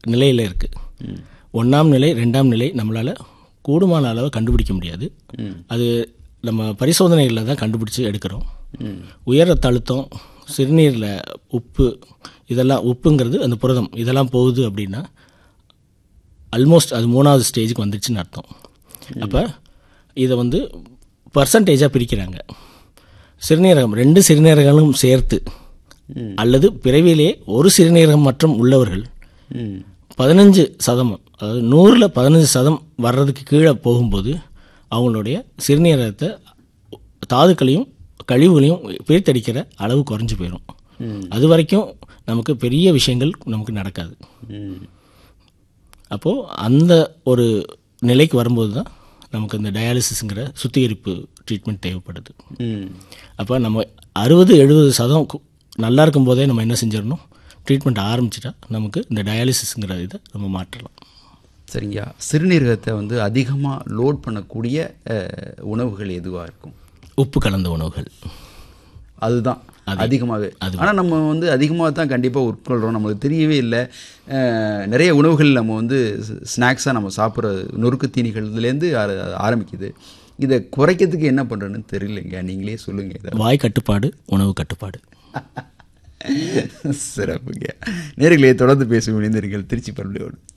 நிலையில் இருக்குது ஒன்றாம் நிலை ரெண்டாம் நிலை நம்மளால் கூடுமான அளவு கண்டுபிடிக்க முடியாது அது நம்ம பரிசோதனைகளில் தான் கண்டுபிடிச்சி எடுக்கிறோம் உயர் ரத்த அழுத்தம் சிறுநீரில் உப்பு இதெல்லாம் உப்புங்கிறது அந்த புரதம் இதெல்லாம் போகுது அப்படின்னா ஆல்மோஸ்ட் அது மூணாவது ஸ்டேஜுக்கு வந்துடுச்சுன்னு அர்த்தம் அப்போ இதை வந்து பர்சன்டேஜாக பிரிக்கிறாங்க சிறுநீரகம் ரெண்டு சிறுநீரகங்களும் சேர்த்து அல்லது பிறவியிலே ஒரு சிறுநீரகம் மற்றும் உள்ளவர்கள் ம் பதினஞ்சு சதம் அதாவது நூறில் பதினஞ்சு சதம் வர்றதுக்கு கீழே போகும்போது அவங்களுடைய சிறுநீரகத்தை தாதுக்களையும் கழிவுகளையும் பிரித்தடிக்கிற அளவு குறைஞ்சு போயிடும் அது வரைக்கும் நமக்கு பெரிய விஷயங்கள் நமக்கு நடக்காது ம் அப்போது அந்த ஒரு நிலைக்கு வரும்போது தான் நமக்கு இந்த டயாலிசிஸுங்கிற சுத்திகரிப்பு ட்ரீட்மெண்ட் தேவைப்படுது ம் அப்போ நம்ம அறுபது எழுபது சதம் கு- நல்லா இருக்கும்போதே நம்ம என்ன செஞ்சிடணும் ட்ரீட்மெண்ட் ஆரம்பிச்சிட்டா நமக்கு இந்த டயாலிசிஸுங்கிற இதை நம்ம மாற்றலாம் சரிங்கய்யா சிறுநீரகத்தை வந்து அதிகமாக லோட் பண்ணக்கூடிய அஹ், உணவுகள் எதுவாக இருக்கும் உப்பு கலந்த உணவுகள் அதுதான் அதிகமாகவே ஆனால் நம்ம வந்து அதிகமாக தான் கண்டிப்பாக உட்கொள்கிறோம் நம்மளுக்கு தெரியவே இல்லை அஹ், நிறைய உணவுகள் நம்ம வந்து ஸ்நாக்ஸாக நம்ம சாப்பிட்ற நொறுக்கு தீனிகள்லேருந்து ஆரம்பிக்குது இதை குறைக்கிறதுக்கு என்ன பண்ணுறேன்னு தெரியலைங்க நீங்களே சொல்லுங்கள் இதை வாய் கட்டுப்பாடு உணவு கட்டுப்பாடு சிறப்புங்க நேர்களே தொடர்ந்து பேசும் இணைந்திருங்கள் திருச்சி பரவலோடு